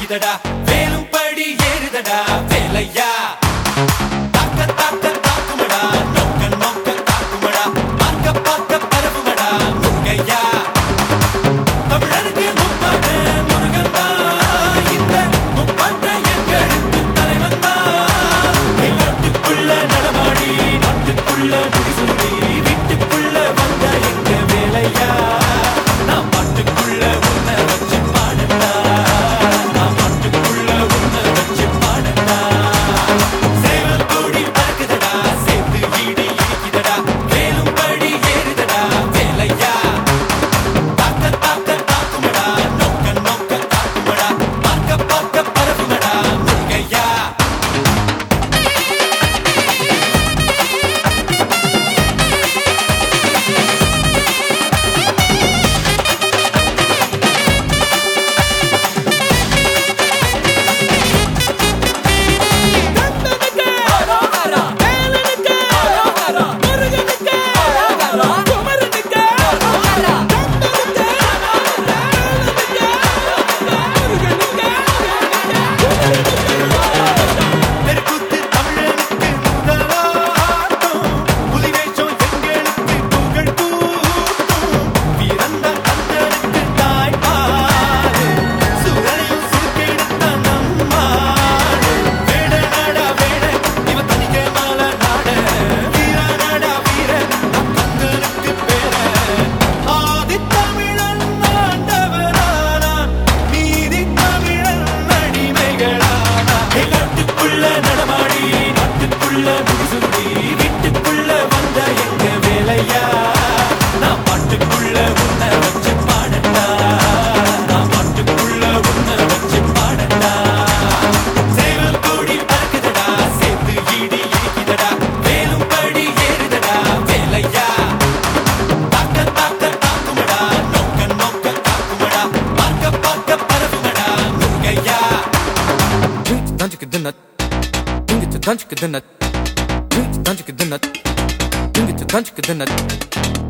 இடிக்குதடா வேலும் படி ஏறுதடா வேலையா தாக்க தாக்க தாக்குமடா நோக்க நோக்க தாக்குமடா பார்க்க பார்க்க பரவுமடா முருகையா தமிழருக்கு முப்பாட்டு முருகன் தான் இந்த முப்பாட்டை எங்களுக்கு தலைவன் தான் நாட்டுக்குள்ள நடமாடி நாட்டுக்குள்ள முடிசூடி வீட்டுக்குள்ள வந்த எங்க வேலையா நான் பாட்டுக்குள்ள உன்னை வச்சு பாடட்டா நான் பாட்டுக்குள்ள உன்னை வச்சு பாடட்டா சேவல் கோடி பறக்குதடா சேர்த்து ஈடு இடிக்குதடா வேலும் படி ஏறுதடா வேலையா தாக்க தாக்க தாக்குமடா நோக்க நோக்க தாக்குமடா பார்க்க பார்க்க பரவுமடா முருகையா தெருக்கூத்து தமிழனுக்கு முதலாட்டம் புலிவேஷம் எங்களுக்கு புகழ் கூட்டும் பிறந்த கந்தனுக்கு தாய்ப்பாடு சுரையும் சுருக்கெடுத்த நம்மாடு வேட நாடா வேட இவ தனிக்க மால நாட வீர நாடா வீர நம் கந்தனுக்கு பேர ஆதி தமிழன் ஆண்டவரானான் நீதி தமிழன் அடிமைகளானா நாட்டுக்குள்ள நடமாடி நாட்டுக்குள்ள முடிசுடி வீட்டுக்குள்ள வந்த எங்க வேலையா நான் பாட்டுக்குள்ள உன்னை வச்சு பாடட்டா நான் பாட்டுக்குள்ள உன்னை வச்சு பாடட்டா சேவல் கோடி பறக்குதடா சேர்த்து ஈடி இடிக்குதடா வேலும் படி ஏறுதடா வேலையா தாக்க தாக்க தாக்குமடா நோக்க நோக்க தாக்குமடா பார்க்க பார்க்க பரவுமடா முருகையா Tanjik dinat, dingit tanjik dinat, dingit tanjik dinat, dingit tanjik dinat.